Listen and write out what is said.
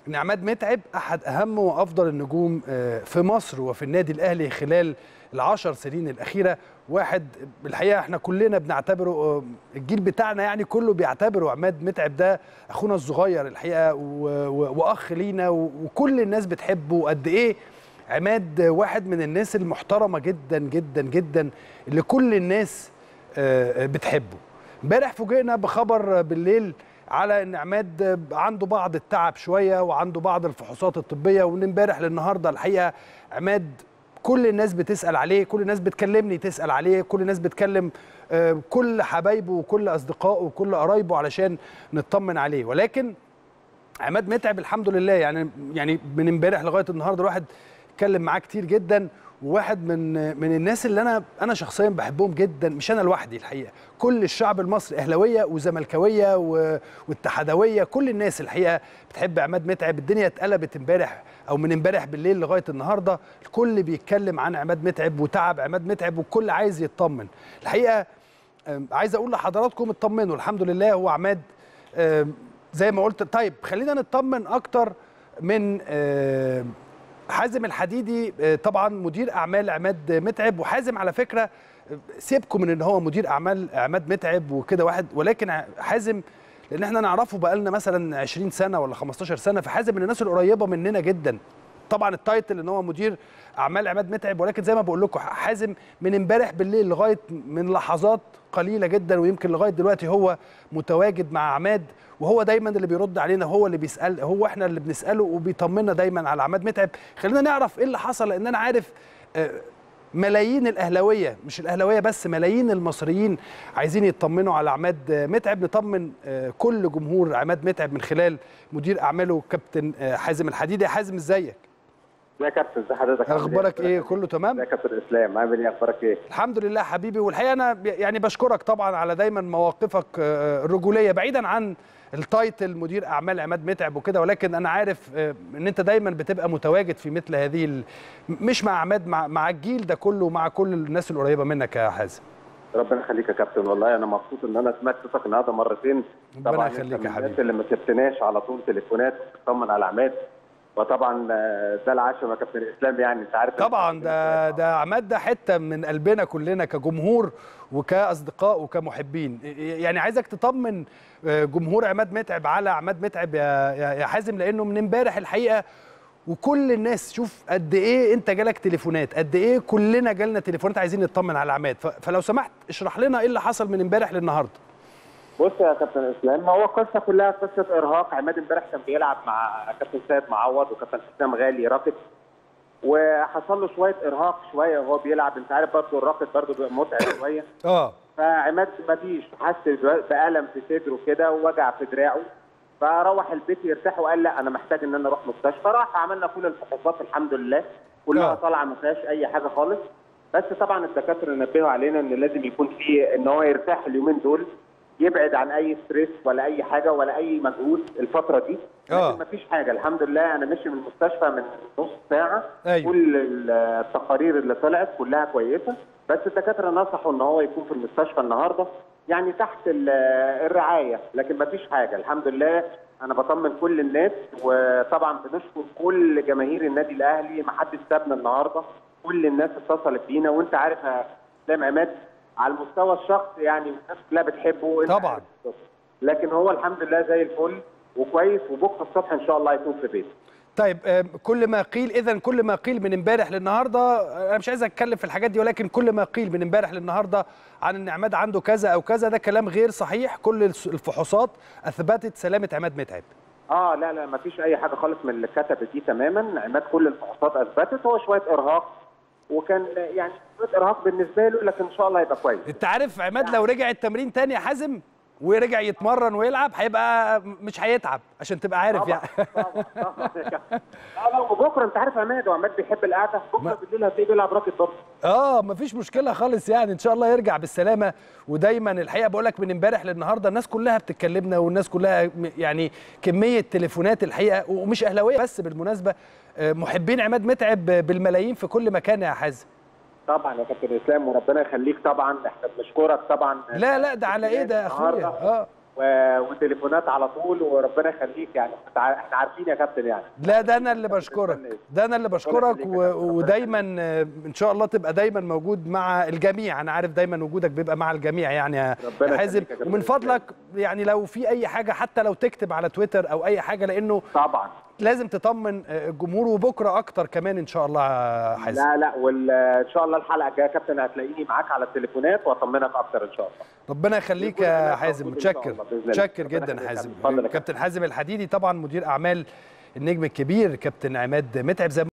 ان عماد متعب احد اهم وافضل النجوم في مصر وفي النادي الاهلي خلال العشر سنين الاخيره واحد الحقيقه احنا كلنا بنعتبره الجيل بتاعنا يعني كله بيعتبره عماد متعب ده اخونا الصغير الحقيقه واخ لينا وكل الناس بتحبه قد ايه عماد واحد من الناس المحترمه جدا جدا جدا اللي كل الناس بتحبه امبارح فوجئنا بخبر بالليل على ان عماد عنده بعض التعب شويه وعنده بعض الفحوصات الطبيه ومن امبارح للنهارده الحقيقه عماد كل الناس بتسال عليه كل الناس بتكلمني تسال عليه كل الناس بتكلم كل حبايبه وكل اصدقائه وكل قرايبه علشان نطمن عليه ولكن عماد متعب الحمد لله يعني يعني من امبارح لغايه النهارده الواحد اتكلم معاه كتير جدا وواحد من من الناس اللي انا انا شخصيا بحبهم جدا مش انا لوحدي الحقيقه كل الشعب المصري اهلاويه وزملكاويه واتحادويه كل الناس الحقيقه بتحب عماد متعب الدنيا اتقلبت امبارح او من امبارح بالليل لغايه النهارده الكل بيتكلم عن عماد متعب وتعب عماد متعب والكل عايز يطمن الحقيقه عايز اقول لحضراتكم اطمنوا الحمد لله هو عماد زي ما قلت طيب خلينا نطمن اكتر من حازم الحديدي طبعا مدير اعمال عماد متعب وحازم على فكره سيبكم من ان هو مدير اعمال عماد متعب وكده واحد ولكن حازم لان احنا نعرفه بقالنا مثلا 20 سنه ولا 15 سنه فحازم من الناس القريبه مننا جدا طبعا التايتل ان هو مدير اعمال عماد متعب ولكن زي ما بقول لكم حازم من امبارح بالليل لغايه من لحظات قليله جدا ويمكن لغايه دلوقتي هو متواجد مع عماد وهو دايما اللي بيرد علينا هو اللي بيسال هو احنا اللي بنساله وبيطمنا دايما على عماد متعب خلينا نعرف ايه اللي حصل لان انا عارف ملايين الاهلاويه مش الاهلاويه بس ملايين المصريين عايزين يطمنوا على عماد متعب نطمن كل جمهور عماد متعب من خلال مدير اعماله كابتن حازم الحديدي حازم ازيك يا كابتن ازي حضرتك اخبارك ايه كله تمام يا كابتن اسلام عامل ايه اخبارك ايه الحمد لله حبيبي والحقيقه انا يعني بشكرك طبعا على دايما مواقفك الرجوليه بعيدا عن التايتل مدير اعمال عماد متعب وكده ولكن انا عارف ان انت دايما بتبقى متواجد في مثل هذه ال... مش مع عماد مع, مع الجيل ده كله مع كل الناس القريبه منك يا حازم ربنا يخليك يا كابتن والله انا مبسوط ان انا سمعت صوتك النهارده مرتين ربنا يخليك يا حبيبي اللي ما سبتناش على طول تليفونات تطمن على عماد وطبعا ده العشم يا كابتن اسلام يعني انت عارف طبعا ده ده عماد ده حته من قلبنا كلنا كجمهور وكاصدقاء وكمحبين يعني عايزك تطمن جمهور عماد متعب على عماد متعب يا يا حازم لانه من امبارح الحقيقه وكل الناس شوف قد ايه انت جالك تليفونات قد ايه كلنا جالنا تليفونات عايزين نطمن على عماد فلو سمحت اشرح لنا ايه اللي حصل من امبارح للنهارده بص يا كابتن اسلام هو القصه كلها قصه ارهاق عماد امبارح كان بيلعب مع كابتن سيد معوض وكابتن حسام غالي راكد وحصل له شويه ارهاق شويه وهو بيلعب انت عارف برضه الراكد برضه بيبقى متعب شويه اه فعماد ما فيش حس بالم في صدره كده ووجع في دراعه فروح البيت يرتاح وقال لا انا محتاج ان انا اروح مستشفى راح عملنا كل الفحوصات الحمد لله كلها طالعه ما فيهاش اي حاجه خالص بس طبعا الدكاتره نبهوا علينا ان لازم يكون في ان هو يرتاح اليومين دول يبعد عن اي ستريس ولا اي حاجه ولا اي مجهود الفتره دي لكن مفيش حاجه الحمد لله انا ماشي من المستشفى من نص ساعه أيوة. كل التقارير اللي طلعت كلها كويسه بس الدكاتره نصحوا ان هو يكون في المستشفى النهارده يعني تحت الرعايه لكن مفيش حاجه الحمد لله انا بطمن كل الناس وطبعا بنشكر كل جماهير النادي الاهلي ما حدش سابنا النهارده كل الناس اتصلت بينا وانت عارف يا اسلام عماد على المستوى الشخصي يعني الناس كلها بتحبه طبعا لكن هو الحمد لله زي الفل وكويس وبكره الصبح ان شاء الله هيكون في بيته طيب كل ما قيل اذا كل ما قيل من امبارح للنهارده انا مش عايز اتكلم في الحاجات دي ولكن كل ما قيل من امبارح للنهارده عن ان عماد عنده كذا او كذا ده كلام غير صحيح كل الفحوصات اثبتت سلامه عماد متعب اه لا لا ما فيش اي حاجه خالص من اللي كتبت دي تماما عماد كل الفحوصات اثبتت هو شويه ارهاق وكان يعني شويه ارهاق بالنسبه له لكن ان شاء الله هيبقى كويس انت عارف عماد لو رجع التمرين تاني يا حازم ورجع يتمرن ويلعب هيبقى مش هيتعب عشان تبقى عارف طبعا يعني طبعا طبعا لا لا وبكره انت عارف عماد وعماد بيحب القعده بكره بالليل هتلاقيه بيلعب راكد برضه اه مفيش مشكله خالص يعني ان شاء الله يرجع بالسلامه ودايما الحقيقه بقول لك من امبارح للنهارده الناس كلها بتتكلمنا والناس كلها يعني كميه تليفونات الحقيقه ومش اهلاويه بس بالمناسبه محبين عماد متعب بالملايين في كل مكان يا حازم طبعا يا كابتن اسلام وربنا يخليك طبعا احنا بنشكرك طبعا لا لا ده على ايه ده يا اخويا اه و- وتليفونات على طول وربنا يخليك يعني إنت ع- احنا عارفين يا كابتن يعني لا ده انا اللي بشكرك ده انا اللي بشكرك يخليك يا و- كابتن، ربنا ودايما آه، ان شاء الله تبقى دايما موجود مع الجميع انا عارف دايما وجودك بيبقى مع الجميع يعني يا ربنا حازم يخليك يا كابتن. ومن فضلك يعني لو في اي حاجه حتى لو تكتب على تويتر او اي حاجه لانه طبعا لازم تطمن آه، الجمهور وبكره اكتر كمان ان شاء الله يا حازم لا لا وان شاء الله الحلقه الجايه يا كابتن هتلاقيني معاك على التليفونات واطمنك اكتر ان شاء الله ربنا يخليك يكون يا هناك حازم موجود إن شاء متشكر الله بإذن الله. متشكر ربنا جدا يخليك يا حازم كابتن. اتفضل يا كابتن حازم الحديدي طبعا مدير اعمال النجم الكبير كابتن عماد متعب زي ما